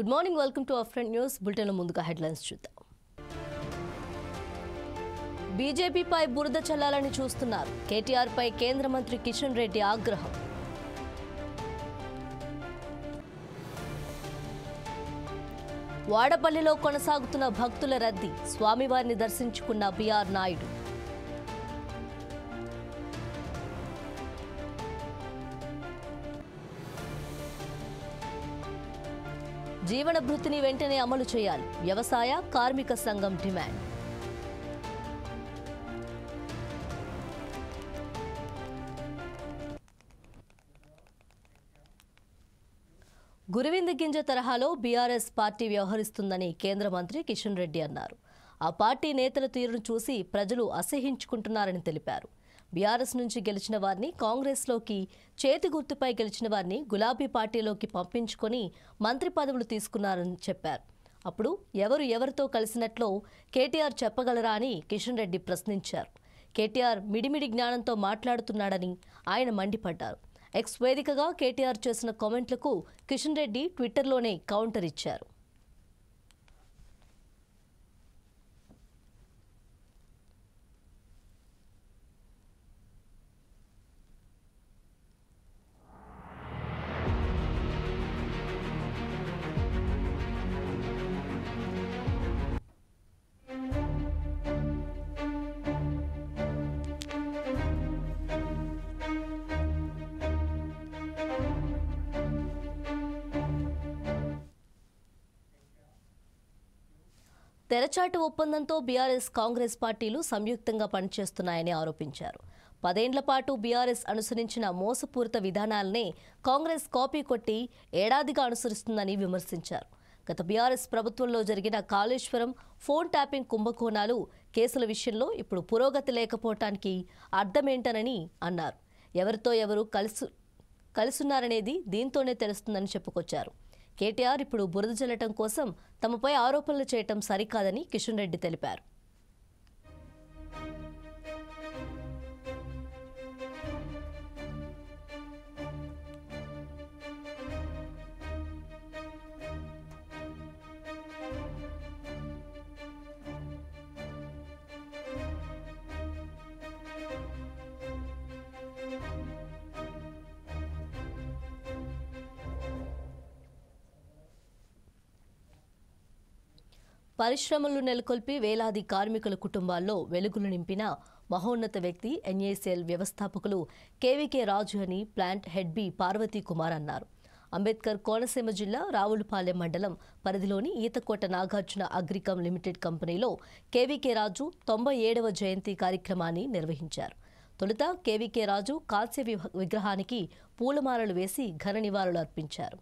Good morning welcome to అఫ్రెంట్ news bulletin ముందుగా headlines చూద్దాం బీజేపీపై బురద చల్లాలని చూస్తున్నారు కేటీఆర్పై కేంద్ర మంత్రి కిషన్ రెడ్డి ఆగ్రహం వాడపల్లిలో కొనసాగుతున్న భక్తుల రద్దీ స్వామివారిని దర్శించుకున్న బీఆర్ నాయుడు జీవన భృతిని వెంటనే అమలు చేయాలి వ్యవసాయ కార్మిక సంఘం డిమాండ్ గురువింద గింజ తరహాలో బీఆర్ఎస్ పార్టీ వ్యవహరిస్తుందని కేంద్ర మంత్రి కిషన్ రెడ్డి అన్నారు ఆ పార్టీ నేతల తీరును చూసి ప్రజలు అసహించుకుంటున్నారని తెలిపారు బీఆర్ఎస్ నుంచి గెలిచిన వారిని కాంగ్రెస్లోకి చేతి గుర్తుపై గెలిచిన వారిని గులాబీ పార్టీలోకి పంపించుకొని మంత్రి పదవులు తీసుకున్నారని చెప్పారు అప్పుడు ఎవరు ఎవరితో కలిసినట్లో కేటీఆర్ చెప్పగలరా అని కిషన్ రెడ్డి ప్రశ్నించారు కేటీఆర్ మిడిమిడి జ్ఞానంతో మాట్లాడుతున్నాడని ఆయన మండిపడ్డారు ఎక్స్ వేదికగా కేటీఆర్ చేసిన కామెంట్లకు కిషన్ రెడ్డి ట్విట్టర్లోనే కౌంటర్ ఇచ్చారు తెరచాటు ఒప్పందంతో బీఆర్ఎస్ కాంగ్రెస్ పార్టీలు సంయుక్తంగా పనిచేస్తున్నాయని ఆరోపించారు పదేండ్ల పాటు బీఆర్ఎస్ అనుసరించిన మోసపూరిత విధానాలనే కాంగ్రెస్ కాపీ కొట్టి ఏడాదిగా అనుసరిస్తుందని విమర్శించారు గత బీఆర్ఎస్ ప్రభుత్వంలో జరిగిన కాళేశ్వరం ఫోన్ ట్యాపింగ్ కుంభకోణాలు కేసుల విషయంలో ఇప్పుడు పురోగతి లేకపోవటానికి అర్థమేంటనని అన్నారు ఎవరితో ఎవరు కలిసి కలిసున్నారనేది దీంతోనే తెలుస్తుందని చెప్పుకొచ్చారు కేటీఆర్ ఇప్పుడు బురద జల్లటం కోసం తమపై ఆరోపణలు చేయటం సరికాదని కిషన్ రెడ్డి తెలిపారు పరిశ్రమలు నెలకొల్పి వేలాది కార్మికుల కుటుంబాల్లో వెలుగులు నింపిన మహోన్నత వ్యక్తి ఎన్ఏసీఎల్ వ్యవస్థాపకులు కేవీకే రాజు అని plant head B Parvati Kumar అన్నారు అంబేద్కర్ కోనసీమ జిల్లా రావులపాలెం మండలం పరిధిలోని ఈతకోట నాగార్జున అగ్రికం లిమిటెడ్ కంపెనీలో కేవీకే రాజు తొంభై ఏడవ జయంతి కార్యక్రమాన్ని నిర్వహించారు తొలుత కేవీకే రాజు కాంస్య విహ- విగ్రహానికి పూలమాలలు వేసి ఘన నివాళులు అర్పించారు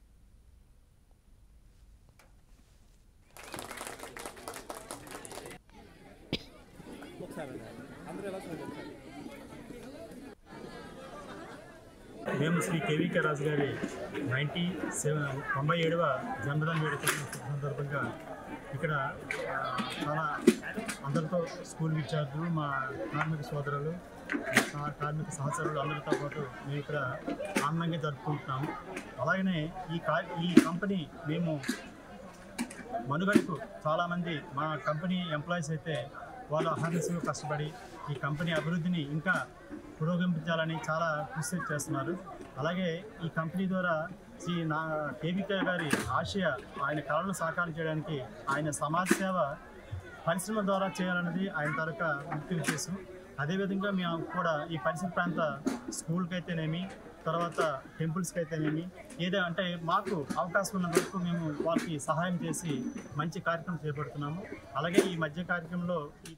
మేము శ్రీ కేవీకే రాజు గారి నైంటీ సెవెన్ తొంభై ఏడవ జన్మదిన వేడుకల సందర్భంగా ఇక్కడ ఆ, చాలా అందరితో స్కూల్ విద్యార్థులు మా కార్మిక సోదరులు మా కార్మిక సహచరులు అందరితో పాటు మేము ఇక్కడ ఆనందంగా జరుపుకుంటున్నాము అలాగనే ఈ కా ఈ కంపెనీ మేము మనుగడకు చాలామంది మా కంపెనీ ఎంప్లాయీస్ అయితే వాళ్ళు అహర్నిశలు కష్టపడి ఈ కంపెనీ అభివృద్ధిని ఇంకా పురోగమించాలని చాలా కృషి చేస్తున్నారు అలాగే ఈ కంపెనీ ద్వారా శ్రీ నా కేబికే గారి ఆశయ ఆయన కళలను సాకారం చేయడానికి ఆయన సమాజ సేవ పరిశ్రమ ద్వారా చేయాలన్నది ఆయన తాలూకా ముఖ్య ఉద్దేశం అదేవిధంగా మేము కూడా ఈ పరిసర ప్రాంత స్కూల్కి అయితేనేమి తర్వాత టెంపుల్స్కి అయితేనేమి ఏదో అంటే మాకు అవకాశం ఉన్న వరకు మేము వాళ్ళకి సహాయం చేసి మంచి కార్యక్రమం చేపడుతున్నాము అలాగే ఈ మధ్య కార్యక్రమంలో ఈ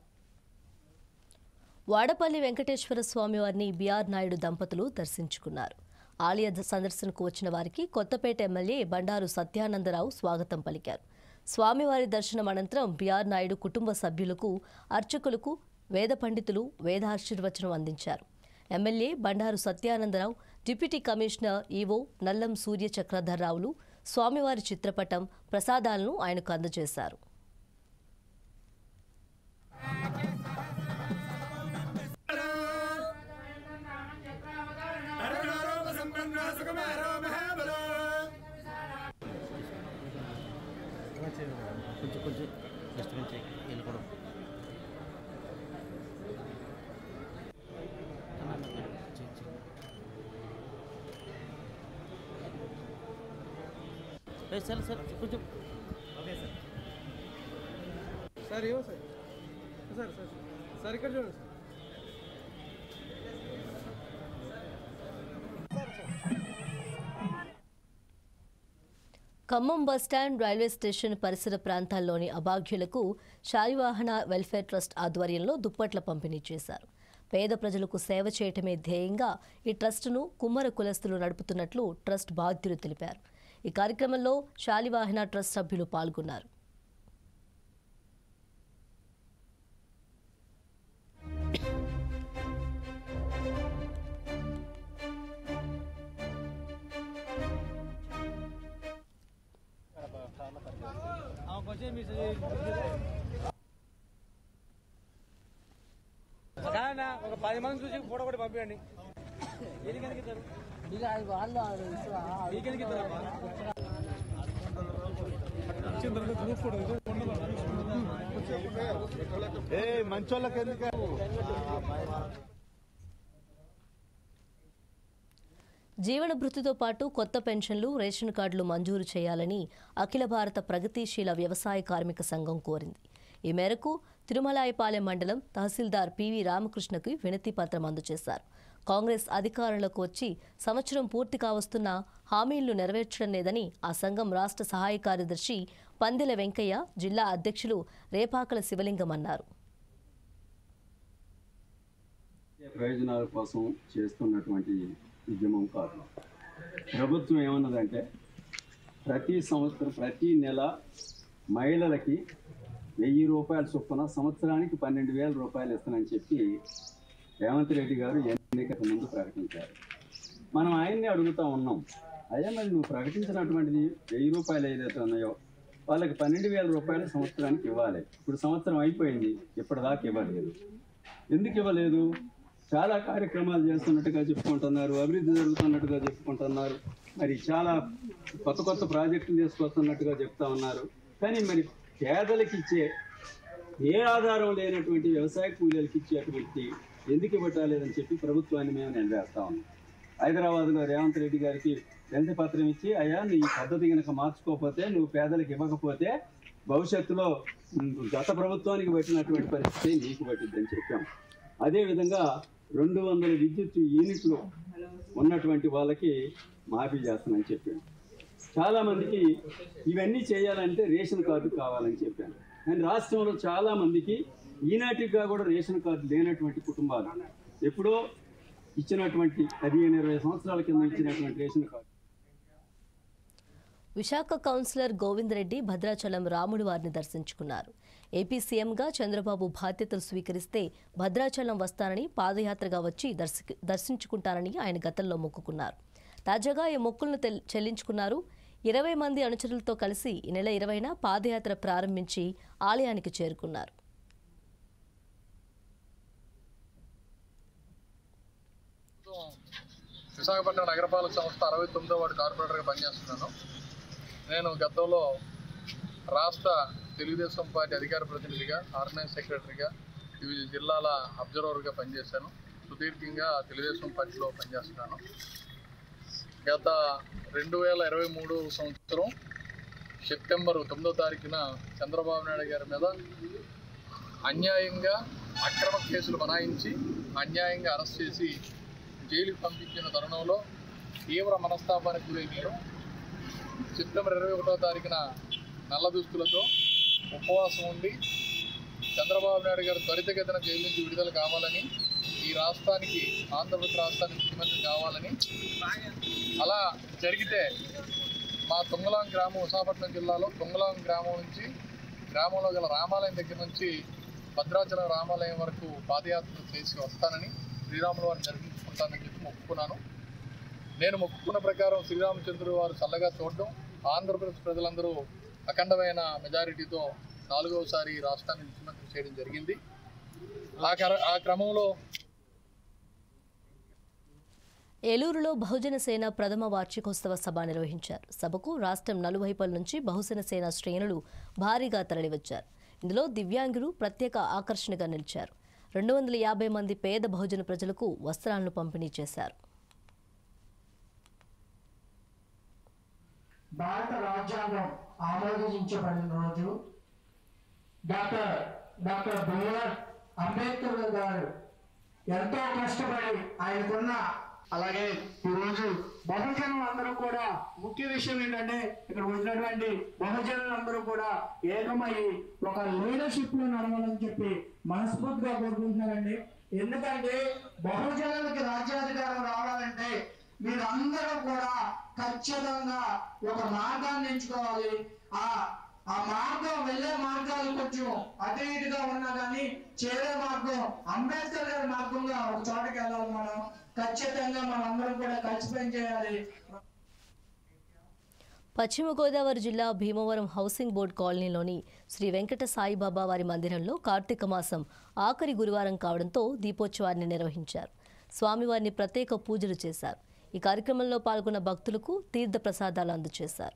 వాడపల్లి వెంకటేశ్వర స్వామి వారిని బీఆర్ నాయుడు దంపతులు దర్శించుకున్నారు ఆలయ ద- సందర్శనకు వచ్చిన వారికి కొత్తపేట ఎమ్మెల్యే బండారు సత్యానందరావు స్వాగతం పలికారు స్వామివారి దర్శనం అనంతరం బీఆర్ నాయుడు కుటుంబ సభ్యులకు అర్చకులకు వేద పండితులు వేదాశీర్వచనం అందించారు MLA Bandaru Satyananda Rao deputy commissioner EO నల్లం సూర్య చక్రధర్రావులు స్వామివారి చిత్రపటం ప్రసాదాలను ఆయనకు అందజేశారు సార్ సార్ కొంచెం సార్ ఏమో సార్ సార్ సార్ సార్ ఇక్కడ చూడండి sir Khammam bus stand railway station పరిసర ప్రాంతాల్లోని అభాగ్యులకు శాలివాహన వెల్ఫేర్ ట్రస్ట్ ఆధ్వర్యంలో దుప్పట్ల పంపిణీ చేశారు పేద ప్రజలకు సేవ చేయటమే ధ్యేయంగా ఈ ట్రస్టును కుమ్మర కులస్తులు నడుపుతున్నట్లు ట్రస్ట్ బాధ్యులు తెలిపారు ఈ కార్యక్రమంలో శాలివాహన ట్రస్ట్ సభ్యులు పాల్గొన్నారు నాన్న, ఒక పది మంది చూసి ఫోటో కూడా పంపించండి ఎందుకు ఎందుకు ఇస్తారు మీకు ఎందుకు ఇస్తారమ్మా? ఇచ్చిన తర్వాత గ్రూప్ ఫోటో ఇది. మంచోళ్ళకి ఎందుకు జీవన భృతితో పాటు కొత్త పెన్షన్లు రేషన్ కార్డులు మంజూరు చేయాలని అఖిల భారత ప్రగతిశీల వ్యవసాయ కార్మిక సంఘం కోరింది ఈ మేరకు తిరుమలాయపాలెం మండలం తహసీల్దార్ పివి రామకృష్ణకు వినతి పత్రం అందజేశారు కాంగ్రెస్ అధికారంలోకి వచ్చి సంవత్సరం పూర్తి కావస్తున్న హామీలను నెరవేర్చడం లేదని ఆ సంఘం రాష్ట్ర సహాయ కార్యదర్శి పందెల వెంకయ్య జిల్లా అధ్యక్షులు రేపాకల శివలింగం అన్నారు ప్రయోజనాల కోసం చేస్తున్నటువంటి ఉద్యమం కాదు ప్రభుత్వం ఏమన్నదంటే ప్రతి సంవత్సరం ప్రతి నెల మహిళలకి వెయ్యి రూపాయల చొప్పున సంవత్సరానికి పన్నెండు వేల రూపాయలు ఇస్తానని చెప్పి రేవంత్ రెడ్డి గారు ఎన్నికకు ముందు ప్రకటించారు మనం ఆయన్ని అడుగుతా ఉన్నాం అయ్యా మరి నువ్వు ప్రకటించినటువంటిది వెయ్యి రూపాయలు ఏదైతే ఉన్నాయో వాళ్ళకి పన్నెండు వేల రూపాయలు సంవత్సరానికి ఇవ్వాలి ఇప్పుడు సంవత్సరం అయిపోయింది ఇప్పటిదాకా ఇవ్వలేదు ఎందుకు ఇవ్వలేదు చాలా కార్యక్రమాలు చేస్తున్నట్టుగా చెప్పుకుంటున్నారు అభివృద్ధి జరుగుతున్నట్టుగా చెప్పుకుంటున్నారు మరి చాలా కొత్త కొత్త ప్రాజెక్టులు తీసుకొస్తున్నట్టుగా చెప్తా ఉన్నారు కానీ మరి పేదలకు ఇచ్చే ఏ ఆధారం లేనటువంటి వ్యవసాయ కూలీలకు ఇచ్చేటువంటి ఎందుకు ఇవ్వటాలేదని చెప్పి ప్రభుత్వాన్ని మేము నిలవేస్తా ఉన్నాం హైదరాబాద్లో రేవంత్ రెడ్డి గారికి వినతి పత్రం ఇచ్చి అయ్యా నీ పద్ధతి కనుక మార్చుకోకపోతే నువ్వు పేదలకు ఇవ్వకపోతే భవిష్యత్తులో ఉమ్, గత ప్రభుత్వానికి పట్టినటువంటి పరిస్థితి నీకు పట్టిద్దని చెప్పాం అదేవిధంగా రెండు వందల విద్యుత్ యూనిట్లు ఉన్నటువంటి వాళ్ళకి మాఫీ చేస్తానని చెప్పాను చాలా మందికి ఇవన్నీ చేయాలంటే రేషన్ కార్డు కావాలని చెప్పాను కానీ రాష్ట్రంలో చాలా మందికి ఈనాటిగా కూడా రేషన్ కార్డు లేనటువంటి కుటుంబాలు ఎప్పుడో ఇచ్చినటువంటి పదిహేను ఇరవై సంవత్సరాల కింద ఇచ్చినటువంటి ration card Visakha councillor Govind Reddy Bhadrachalam రాముడి వారిని దర్శించుకున్నారు ఏపీ సీఎంగా చంద్రబాబు బాధ్యతలు స్వీకరిస్తే భద్రాచలం వస్తానని పాదయాత్రగా వచ్చి దర్శి దర్శించుకుంటానని ఆయన గతంలో మొక్కుకున్నారు తాజాగా ఈ మొక్కులను తెల్- చెల్లించుకున్నారు ఇరవై మంది అనుచరులతో కలిసి ఈ నెల ఇరవైన పాదయాత్ర ప్రారంభించి ఆలయానికి చేరుకున్నారు విశాఖపట్నం నగరపాలక సంస్థ అరవై తొమ్మిదో వార్డు కార్పొరేటర్గా పనిచేస్తున్నాను నేను గతంలో రాష్ట్ర తెలుగుదేశం పార్టీ అధికార ప్రతినిధిగా ఆర్గనైజ్ సెక్రటరీగా వివిధ జిల్లాల అబ్జర్వర్గా పనిచేశాను సుదీర్ఘంగా తెలుగుదేశం పార్టీలో పనిచేస్తున్నాను గత రెండు వేల ఇరవై మూడు సంవత్సరం సెప్టెంబర్ తొమ్మిదో తారీఖున చంద్రబాబు నాయుడు గారి మీద అన్యాయంగా అక్రమ కేసులు బనాయించి అన్యాయంగా అరెస్ట్ చేసి జైలుకి పంపించిన తరుణంలో తీవ్ర మనస్తాపానికి గురైనారు సెప్టెంబర్ ఇరవై ఒకటో తారీఖున నల్ల దుస్తులతో ఉపవాసం ఉండి చంద్రబాబు నాయుడు గారు త్వరితగతిన జైలు నుంచి విడుదల కావాలని ఈ రాష్ట్రానికి ఆంధ్రప్రదేశ్ రాష్ట్రానికి ముఖ్యమంత్రి కావాలని అలా జరిగితే మా తుంగలాం గ్రామం విశాఖపట్నం జిల్లాలో తుంగలాం గ్రామం నుంచి గ్రామంలో గల రామాలయం దగ్గర నుంచి భద్రాచలం రామాలయం వరకు పాదయాత్ర చేసి వస్తానని శ్రీరాముల వారిని దర్శించుకుంటానని చెప్పి మొక్కుకున్నాను నేను మొక్కుకున్న ప్రకారం శ్రీరామచంద్రుడు వారు చల్లగా చూడడం ఆంధ్రప్రదేశ్ ప్రజలందరూ అఖండమైన మెజారిటీతో నాలుగవసారి ఈ రాష్ట్రాన్ని ముఖ్యమంత్రి చేయడం జరిగింది ఆ క్ర- ఆ క్రమంలో ఏలూరులో బహుజన సేన ప్రథమ వార్షికోత్సవ సభ నిర్వహించారు సభకు రాష్ట్రం నలువైపుల నుంచి బహుజన సేన శ్రేణులు భారీగా తరలివచ్చారు ఇందులో దివ్యాంగులు ప్రత్యేక ఆకర్షణగా నిలిచారు రెండు వందల యాభై మంది పేద బహుజన ప్రజలకు వస్త్రాలను పంపిణీ చేశారు భారత రాజ్యాంగం ఆమోదించబడిన రోజు డాక్టర్ డాక్టర్ బిఆర్ అంబేద్కర్ గారు ఎంతో కష్టపడి ఆయనకున్న అలాగే ఈరోజు బహుజనులు అందరూ కూడా ముఖ్య విషయం ఏంటంటే ఇక్కడ వచ్చినటువంటి బహుజనులు అందరూ కూడా ఏకమయ్యి ఒక లీడర్షిప్ లో నడవాలని చెప్పి మనస్ఫూర్తిగా కోరుకుంటున్నారండి ఎందుకంటే బహుజనులకి రాజ్యాధికారం రావాలంటే మీరందరూ కూడా ఖచ్చితంగా ఒక మార్గాన్ని ఎంచుకోవాలి ఆ ఆ మార్గం వెళ్ళే మార్గాలు కొంచెం అటు ఇటుగా ఉన్నా కానీ చేరే మార్గం అంబేద్కర్ గారి మార్గంగా ఒక చోటకి వెళ్ళాలి మనం ఖచ్చితంగా మనం అందరం కూడా కలిసి పనిచేయాలి పశ్చిమ గోదావరి జిల్లా భీమవరం హౌసింగ్ బోర్డు కాలనీలోని శ్రీ వెంకట సాయిబాబా వారి మందిరంలో కార్తీక మాసం ఆఖరి గురువారం కావడంతో దీపోత్సవాన్ని నిర్వహించారు స్వామివారిని ప్రత్యేక పూజలు చేశారు ఈ కార్యక్రమంలో పాల్గొన్న భక్తులకు తీర్థ ప్రసాదాలు అందజేశారు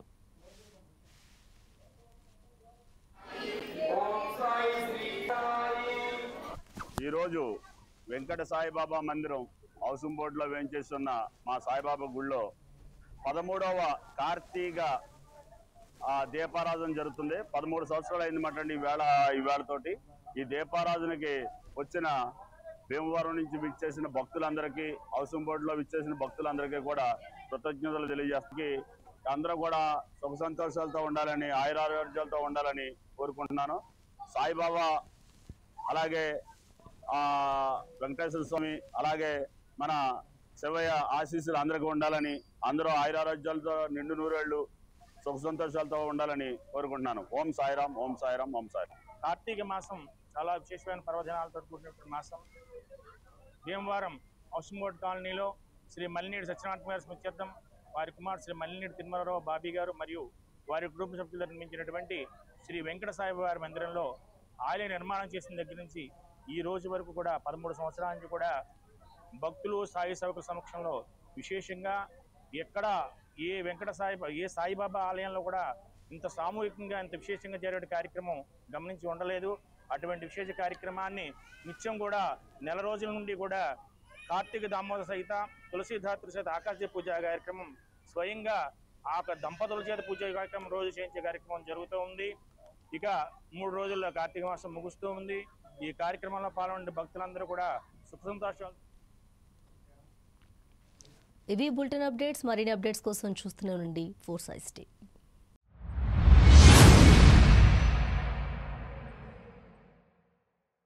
ఈరోజు వెంకట సాయిబాబా మందిరం హౌసింగ్ బోర్డులో వేయించేస్తున్న మా సాయిబాబా గుళ్ళో పదమూడవ కార్తీక ఆ, దీపారాధన జరుగుతుంది పదమూడు సంవత్సరాలు అయింది మాట ఈ వేళ ఈ వేళతోటి ఈ దీపారాధనకి వచ్చిన భీమవరం నుంచి విచ్చేసిన భక్తులందరికీ హౌసింగ్ బోర్డులో విచ్చేసిన భక్తులందరికీ కూడా కృతజ్ఞతలు తెలియజేస్తాకి అందరూ కూడా సుఖ సంతోషాలతో ఉండాలని ఆయురారోగ్యాలతో ఉండాలని కోరుకుంటున్నాను సాయిబాబా అలాగే ఆ వెంకటేశ్వర స్వామి అలాగే మన శివయ్య ఆశీస్సులు అందరికీ ఉండాలని అందరూ ఆయురారోగ్యాలతో నిండు నూరేళ్లు సుఖ సంతోషాలతో ఉండాలని కోరుకుంటున్నాను ఓం సాయిరాం ఓం సాయిరాం ఓం సాయిరాం కార్తీక మాసం చాలా విశేషమైన పర్వదినాలతో కూడినటువంటి మాసం భీమవరం హౌసింగ్ బోర్డ్ కాలనీలో శ్రీ మల్లినీడి సత్యనారాయణ గారి స్మృత్యర్థం వారి కుమార్ శ్రీ మల్లినీడి తిరుమలరావు బాబీ గారు మరియు వారి కుటుంబ సభ్యులు నిర్మించినటువంటి శ్రీ వెంకట సాయి వారి మందిరంలో ఆలయ నిర్మాణం చేసిన దగ్గర నుంచి ఈ రోజు వరకు కూడా పదమూడు సంవత్సరాల నుంచి కూడా భక్తులు సాయి సేవకుల సమక్షంలో విశేషంగా ఎక్కడ ఏ వెంకట సాయి ఏ సాయిబాబా ఆలయంలో కూడా ఇంత సామూహికంగా ఇంత విశేషంగా జరిగే కార్యక్రమం గమనించి ఉండలేదు అటువంటి విశేష కార్యక్రమాన్ని నిత్యం కూడా నెల రోజుల నుండి కూడా కార్తీక దామోదర సహిత తులసీధాత్రి సహిత ఆకాశ పూజ కార్యక్రమం స్వయంగా ఆ యొక్క దంపతుల చేత పూజ కార్యక్రమం రోజు చేయించే కార్యక్రమం జరుగుతూ ఉంది ఇక మూడు రోజుల్లో కార్తీక మాసం ముగుస్తూ ఉంది ఈ కార్యక్రమంలో పాల్గొనే భక్తులందరూ కూడా సుఖ సంతోషాలు ఇవి బులెటిన్ అప్డేట్స్ మరిన్ని అప్డేట్స్ కోసం చూస్తూనే ఉండండి ఫోర్ సైజ్ టీ